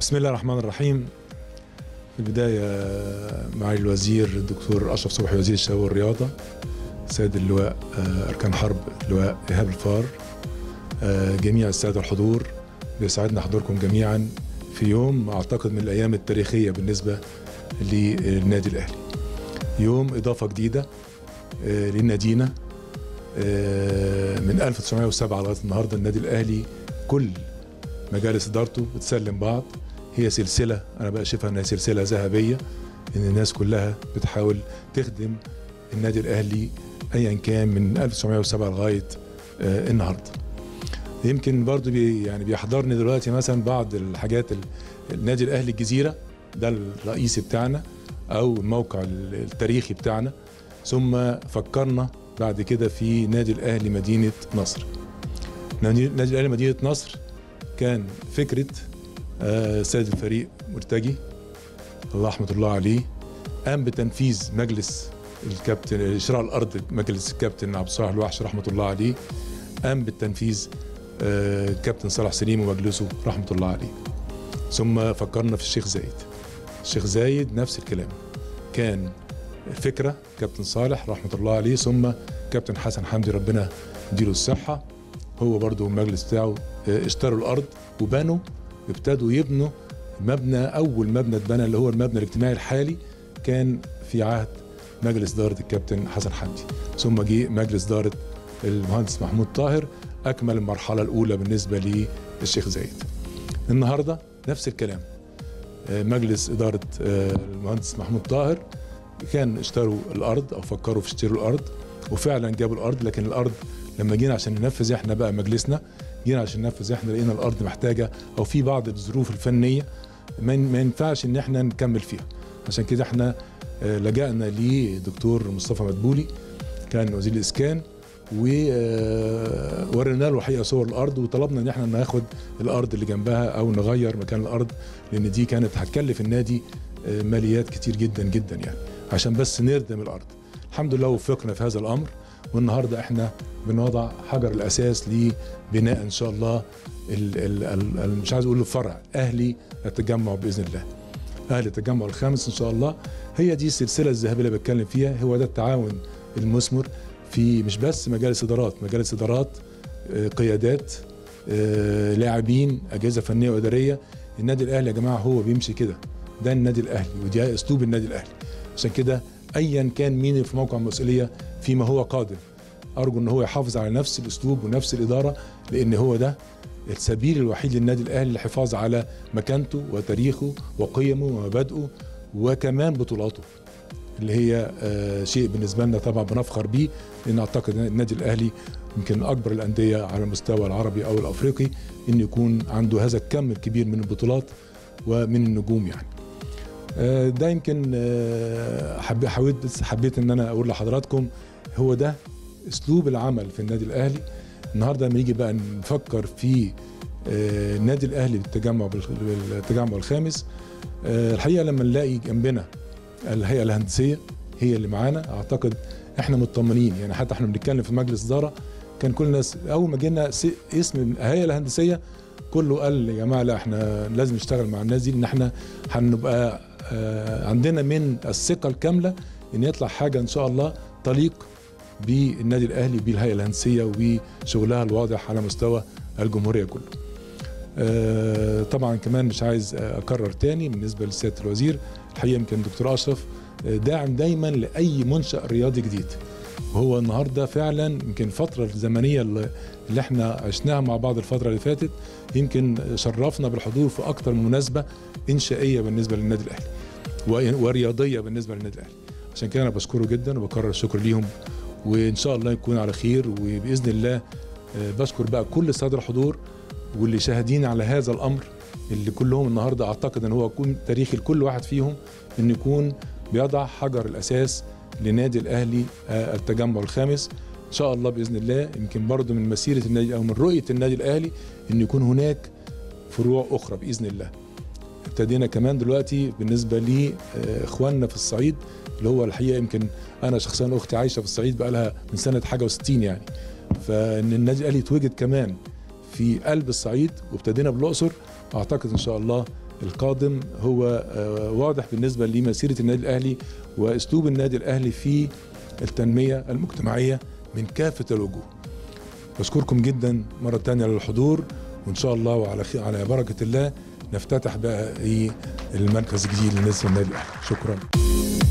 بسم الله الرحمن الرحيم في البداية معالي الوزير الدكتور أشرف صبحي وزير الشباب والرياضة سيد اللواء آه، أركان حرب اللواء إيهاب الفار آه، جميع السادة الحضور بيسعدنا حضوركم جميعا في يوم أعتقد من الأيام التاريخية بالنسبة للنادي الأهلي يوم إضافة جديدة آه، لنادينا آه، من 1907 لغاية النهاردة النادي الأهلي كل مجالس إدارته بتسلم بعض هي سلسلة أنا بقى شايفها إنها سلسلة ذهبية إن الناس كلها بتحاول تخدم النادي الأهلي أيا كان من 1907 لغاية آه، النهاردة يمكن برضو بي يعني بيحضرني دلوقتي مثلا بعض الحاجات ال- النادي الأهلي الجزيرة ده الرئيسي بتاعنا أو الموقع ال- التاريخي بتاعنا ثم فكرنا بعد كده في نادي الأهلي مدينة نصر نادي نادي الأهلي مدينة نصر كان فكرة آه، سيد الفريق مرتجي الله رحمة الله عليه قام بتنفيذ مجلس الكابتن شراء الأرض مجلس الكابتن عبد الصالح الوحش رحمة الله عليه قام بالتنفيذ آه، كابتن صلاح سليم ومجلسه رحمة الله عليه ثم فكرنا في الشيخ زايد الشيخ زايد نفس الكلام كان فكرة كابتن صالح رحمة الله عليه ثم كابتن حسن حمدي ربنا يديله الصحة هو برضو المجلس بتاعه آه، اشتروا الأرض وبنوا ابتدوا يبنوا مبنى أول مبنى اتبنى اللي هو المبنى الاجتماعي الحالي كان في عهد مجلس إدارة الكابتن حسن حمدي ثم جه مجلس إدارة المهندس محمود طاهر أكمل المرحلة الأولى بالنسبة للشيخ زايد النهاردة نفس الكلام آه، مجلس إدارة آه، المهندس محمود طاهر كان اشتروا الأرض أو فكروا في اشتروا الأرض وفعلا جابوا الأرض لكن الأرض لما جينا عشان ننفذ احنا بقى مجلسنا جينا عشان ننفذ احنا لقينا الأرض محتاجة أو في بعض الظروف الفنية ما ما ينفعش إن احنا نكمل فيها عشان كده احنا آه، لجأنا لدكتور مصطفى مدبولي كان وزير الإسكان وورينا له الحقيقه صور الارض وطلبنا ان احنا ناخد الارض اللي جنبها او نغير مكان الارض لان دي كانت هتكلف النادي آه، ماليات كتير جدا جدا يعني عشان بس نردم الارض الحمد لله وفقنا في هذا الامر والنهارده احنا بنوضع حجر الاساس لبناء ان شاء الله ال ال ال ال مش عايز اقول الفرع اهلي التجمع باذن الله اهل التجمع الخامس ان شاء الله هي دي السلسله الذهبيه اللي بتكلم فيها هو ده التعاون المثمر في مش بس مجالس ادارات مجالس ادارات آه، قيادات آه، لاعبين اجهزه فنيه واداريه النادي الاهلي يا جماعه هو بيمشي كده ده النادي الاهلي ودي اسلوب النادي الاهلي عشان كده ايا كان مين في موقع المسؤوليه فيما هو قادم ارجو ان هو يحافظ على نفس الاسلوب ونفس الاداره لان هو ده السبيل الوحيد للنادي الاهلي للحفاظ على مكانته وتاريخه وقيمه ومبادئه وكمان بطولاته اللي هي آه، شيء بالنسبه لنا طبعا بنفخر بيه لان اعتقد ان النادي الاهلي يمكن اكبر الانديه على المستوى العربي او الافريقي ان يكون عنده هذا الكم الكبير من البطولات ومن النجوم يعني آه، ده يمكن آه، حب- حاولت حبيت ان انا اقول لحضراتكم هو ده اسلوب العمل في النادي الاهلي النهارده لما نيجي بقى نفكر في آه، النادي الاهلي بالتجمع بالتجمع الخامس آه، الحقيقه لما نلاقي جنبنا الهيئه الهندسيه هي اللي معانا اعتقد احنا مطمنين يعني حتى احنا بنتكلم في مجلس اداره كان كل الناس اول ما جينا س- اسم الهيئه الهندسيه كله قال يا جماعه لا احنا لازم نشتغل مع الناس دي ان احنا هنبقى آه، عندنا من الثقه الكامله ان يطلع حاجه ان شاء الله تليق بالنادي الاهلي وبالهيئه الهندسيه وبشغلها الواضح على مستوى الجمهوريه كله. آه، طبعا كمان مش عايز اكرر تاني بالنسبه لسياده الوزير الحقيقه يمكن دكتور اشرف آه، داعم دايما لاي منشا رياضي جديد وهو النهارده فعلا يمكن الفتره الزمنيه اللي اللي احنا عشناها مع بعض الفتره اللي فاتت يمكن شرفنا بالحضور في اكتر من مناسبه انشائيه بالنسبه للنادي الاهلي و- ورياضيه بالنسبه للنادي الاهلي عشان كده انا بشكره جدا وبكرر الشكر ليهم وان شاء الله يكون على خير وباذن الله آه، بشكر بقى كل الساده الحضور واللي شاهدين على هذا الامر اللي كلهم النهارده اعتقد ان هو يكون تاريخي لكل واحد فيهم انه يكون بيضع حجر الاساس لنادي الاهلي آه، التجمع الخامس ان شاء الله باذن الله يمكن برضه من مسيره النادي او من رؤيه النادي الاهلي ان يكون هناك فروع اخرى باذن الله ابتدينا كمان دلوقتي بالنسبه لاخواننا في الصعيد اللي هو الحقيقه يمكن انا شخصيا اختي عايشه في الصعيد بقى لها من سنه حاجه و60 يعني فان النادي الاهلي يتوجد كمان في قلب الصعيد وابتدينا بالاقصر اعتقد ان شاء الله القادم هو آه، واضح بالنسبه لمسيره النادي الاهلي واسلوب النادي الاهلي في التنميه المجتمعيه من كافه الوجوه. بشكركم جدا مره ثانيه للحضور وان شاء الله وعلى خير على بركه الله نفتتح بقى ايه المركز الجديد لنادي النادي الاهلي شكرا